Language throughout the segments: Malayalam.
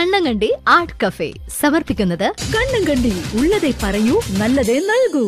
കണ്ണങ്കണ്ടി ആർട്ട് കഫേ സമർപ്പിക്കുന്നത് കണ്ണങ്കണ്ടി ഉള്ളതേ പറയൂ നല്ലതേ നൽകൂ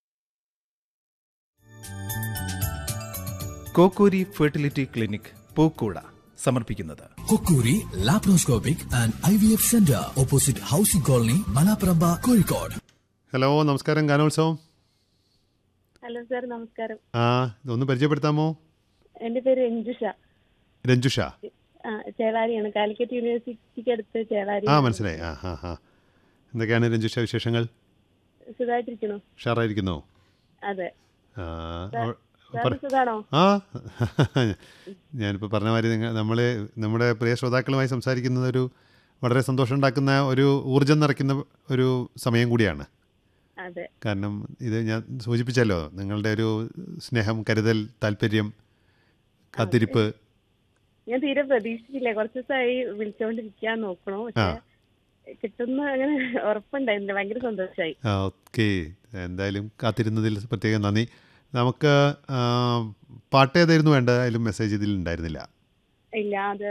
കോക്കൂരി ഫെർട്ടിലിറ്റി ക്ലിനിക് പൂക്കൂട സമർപ്പിക്കുന്നത് കൊക്കൂരി laparoscopic and I V F centre opposite housing colony Malaparamba Kozhikode hello നമസ്കാരം ഗാനോത്സവം ഹലോ സാർ നമസ്കാരം ആ ഇതൊന്ന് പരിചയപ്പെടുത്താമോ എൻ്റെ പേര് രഞ്ജുഷ രഞ്ജുഷ ആ ചേളാരിയാണ് കാലിക്കറ്റ് യൂണിവേഴ്സിറ്റിക്ക് അടുത്ത് ചേളാരി ആ മനസ്സിലായി ആ ഹാ ഹാ എന്തൊക്കെയാണ് രഞ്ജുഷ വിശേഷങ്ങൾ സുഖമായിട്ടിരിക്കണോ ഉഷാറായിരിക്കുന്നോ അതെ ആ, സാർ അവ- സാറിന് പറ- സുഖാണോ ആ ഞാനിപ്പോൾ പറഞ്ഞ മാതിരി നിങ്ങൾ നമ്മൾ നമ്മുടെ പ്രിയ ശ്രോതാക്കളുമായി സംസാരിക്കുന്നത് ഒരു വളരെ സന്തോഷം ഉണ്ടാക്കുന്ന ഒരു ഊർജം നിറയ്ക്കുന്ന ഒരു സമയം കൂടിയാണ് അതെ കാരണം ഇത് ഞാൻ സൂചിപ്പിച്ചല്ലോ നിങ്ങളുടെ ഒരു സ്നേഹം കരുതൽ താല്പര്യം കാത്തിരിപ്പ് ഞാൻ തീരെ പ്രതീക്ഷിച്ചില്ല കുറച്ച് ദിവസമായി വിളിച്ചോണ്ടിരിക്കാൻ നോക്കണോ പക്ഷെ കിട്ടുന്ന അങ്ങനെ ഉറപ്പുണ്ടായിരുന്നില്ല ഭയങ്കര സന്തോഷമായി ആ ഓക്കെ എന്തായാലും കാത്തിരുന്നതിൽ പ്രത്യേകം നന്ദി നമുക്ക് ആ, പാട്ട് ഏതായിരുന്നു വേണ്ടത് അതിലും മെസ്സേജ് ഇതിൽ ഉണ്ടായിരുന്നില്ല ഇല്ല അത്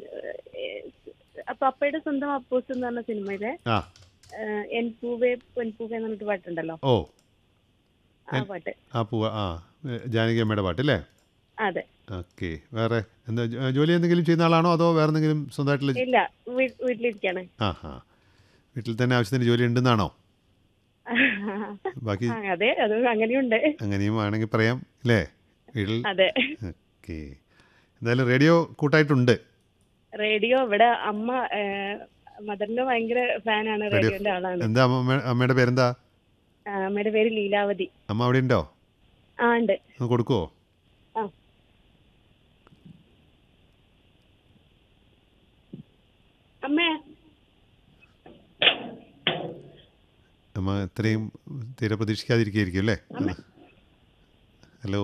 അപ്പൊ അപ്പയുടെ സ്വന്തം അപ്പോസ് എന്ന് പറഞ്ഞ സിനിമയിലെ ആ ഏഹ്, എൻ പൂവേ പൊൻപൂവേ എന്ന് പറഞ്ഞിട്ട് പാട്ടുണ്ടല്ലോ ഓ ആ പാട്ട് ആ പൂവ ആ ഏ, ജാനകി അമ്മയുടെ പാട്ട് അല്ലേ അതെ ഓക്കെ വേറെ എന്താ ജോ- ജോലി എന്തെങ്കിലും ചെയ്യുന്ന ആളാണോ അതോ വേറെ എന്തെങ്കിലും സ്വന്തമായിട്ടുള്ള ഇല്ല വീ- വീട്ടിലിരിക്കാണ് ആ ആ വീട്ടിൽ തന്നെ ആവശ്യത്തിന് ജോലി ഉണ്ടെന്നാണോ ബാക്കി ആ, അതെ അത് അങ്ങനെയുണ്ട് അങ്ങനെയും ആണെങ്കിൽ പറയാം അല്ലേ വീട്ടിൽ അതെ ഓക്കെ എന്തായാലും റേഡിയോ കൂട്ടായിട്ടുണ്ട് റേഡിയോ ഇവിടെ അമ്മ ഏഹ്, മദറിന്റെ ഭയങ്കര ഫാനാണ് റേഡിയോ റേഡിയോന്റെ ആളാണ് എന്താ അമ്മ അമ്മയുടെ പേരെന്താ ആ, അമ്മയുടെ പേര് ലീലാവതി അമ്മ അവിടെ ഉണ്ടോ ആ ഉണ്ട് ഒന്ന് കൊടുക്കുവോ ആ അമ്മേ അമ്മ ഇത്രയും തീരെ പ്രതീക്ഷിക്കാതിരിക്കുകയായിരിക്കും അല്ലേ ഹലോ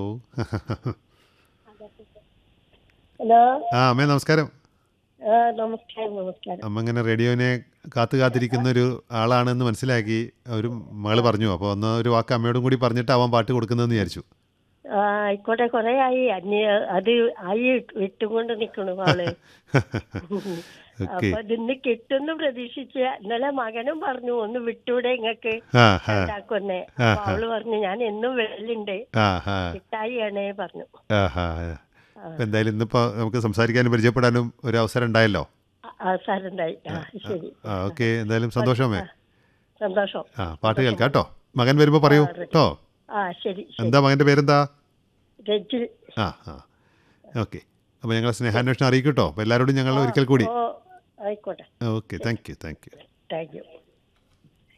ഹലോ ആ അമ്മേ നമസ്കാരം നമസ്കാരം നമസ്കാരം അമ്മ ഇങ്ങനെ റേഡിയോനെ കാത്തു കാത്തിരിക്കുന്ന ഒരു ആളാണെന്ന് മനസ്സിലാക്കി ഒരു മകള് പറഞ്ഞു അപ്പോൾ ഒന്ന് ഒരു വാക്ക് അമ്മയോടും കൂടി പറഞ്ഞിട്ടാവാൻ പാട്ട് കൊടുക്കുന്നതെന്ന് വിചാരിച്ചു ആ, ആയിക്കോട്ടെ കൊറേ ആയി അന്യ അത് ആയി വിട്ടുകൊണ്ട് നിക്കണു ആള് ഓക്കെ അപ്പൊ ഇതിന്ന് കിട്ടുന്നു പ്രതീക്ഷിച്ച് ഇന്നലെ മകനും പറഞ്ഞു ഒന്ന് വിട്ടൂടെ ഇങ്ങക്ക് ആ ആ ഉണ്ടാക്കുന്നേ ആ, അപ്പൊ അവള് പറഞ്ഞു ഞാൻ എന്നും വെള്ളുണ്ട് ആ ആ കിട്ടായിയാണേ പറഞ്ഞു ആ ആ അപ്പം എന്തായാലും ഇന്നിപ്പോൾ നമുക്ക് സംസാരിക്കാനും പരിചയപ്പെടാനും ഒരു അവസരം ഉണ്ടായല്ലോ അവസാരണ്ടായി ആ ശരി ആ ഓക്കെ എന്തായാലും സന്തോഷമേ സന്തോഷം ആ പാട്ട് കേൾക്കാം കേട്ടോ മകൻ വരുമ്പോൾ പറയൂ കേട്ടോ ആ ശരി ശരി എന്താ മകൻ്റെ പേരെന്താ രജിൽ ആ ആ ഓക്കെ അപ്പോൾ ഞങ്ങളെ സ്നേഹാന്വേഷണം അറിയിക്കും കേട്ടോ അപ്പോൾ എല്ലാവരോടും ഞങ്ങൾ ഒരിക്കൽ കൂടി ഓ ആയിക്കോട്ടെ okay thank you thank you thank U